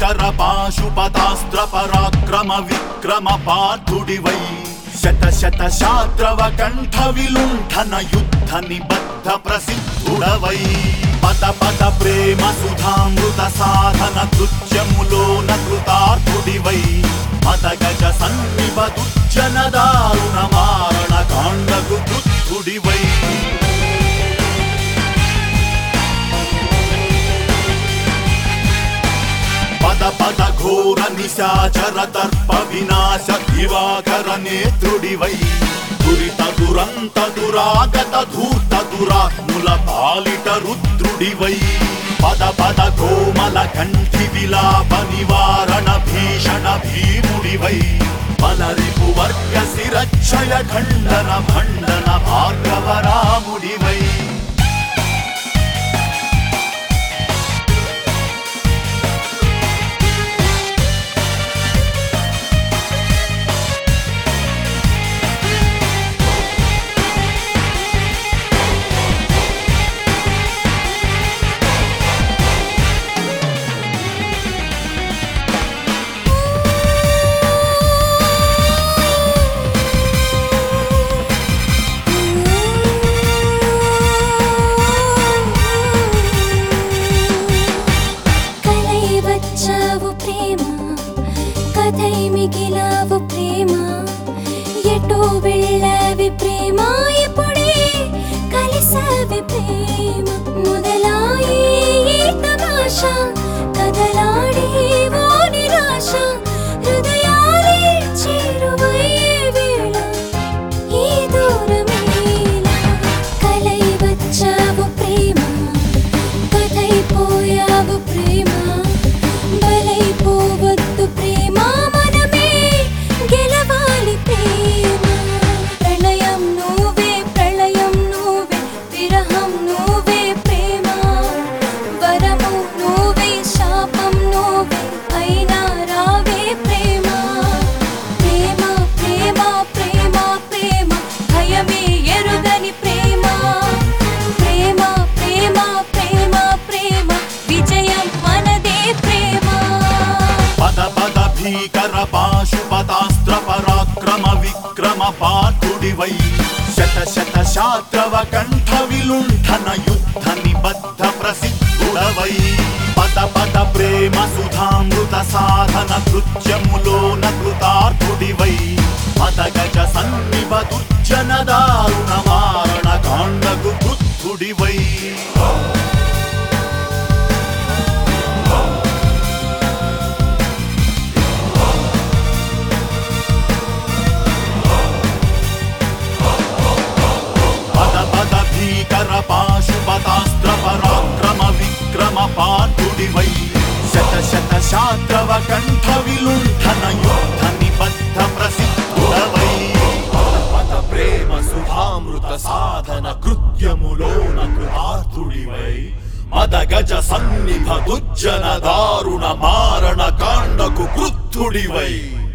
భీకర పాశుపతాస్త్ర పరాక్రమ విక్రమ పార్థుడివై శత శత శాత్రవ కంఠ విలుంఠన యుద్ధ నిబద్ధ ప్రసిద్ధుడవై పద పద ప్రేమ సుధామృత సాధన కృత్యములోన కృతార్థుడివై మద గజ సన్నిభ దుర్జన దారుణ మారణ కాండకు కృత్తుడివై పద పద ఘోర నిశాచర దర్ప వినాశ దివాకర నేత్రుడివై దురిత దురంత దురాగత ధూర్త దురాత్ముల పాలిట రుద్రుడివై పద పద కోమల కంఠి విలాప నివారణ భీషణ భీముడివై బలరిపు వర్గ శిరక్షయ ఖండన భండన భార్గవరాముడివై కలై వచ్చావు ప్రేమ కథై మిగిలావు ప్రేమ ఎటో వెళ్ళావి ప్రేమ ఇప్పుడే కలిసావి ప్రేమ మొదలాయి ఈ తమాషా కదలాడేవో నిరాశ హృదయాలే చేరువయ్యే వేళ ఈ దూరమేలా కలై వచ్చావు ప్రేమ కథైపోయావు ప్రేమ బలైపోవద్దు ప్రేమ మనమే గెలవాలి ప్రేమ ప్రణయం నువ్వే ప్రళయం నువ్వే విరహం నువ్వే ప్రేమ వరము నువ్వే శాపం నువ్వే అయినా రావే ప్రేమ ప్రేమ ప్రేమ ప్రేమ ప్రేమ భయమే ఎరుగని ప్రేమ ప్రేమ ప్రేమ ప్రేమ ప్రేమ విజయం మనదే ప్రేమ పద పద భీకర పాశుపతాస్త్ర పరాక్రమ విక్రమ పార్థుడివై శత శత శాత్రవ కంఠ విలుంఠన యుద్ధ నిబద్ధ ప్రసిద్ధుడవై పద పద ప్రేమ సుధామృత సాధన కృత్యములోన కృతార్థుడివై మద గజ సన్నిభ దుర్జన దారుణ మారణ కాండకు కృత్తుడివై పద పద భీకర పాశుపతాస్త్ర పరాక్రమ విక్రమ పార్థుడివై శత శత శాత్రవ కంఠ విలుంఠన యుద్ధ నిబద్ధ ప్రసిద్ధుడవై పద పద ప్రేమ సుధామృత సాధన కృత్యములోన కృతార్థుడివై మద గజ సన్నిభ దుర్జన దారుణ మారణ కాండకు కృత్తుడివై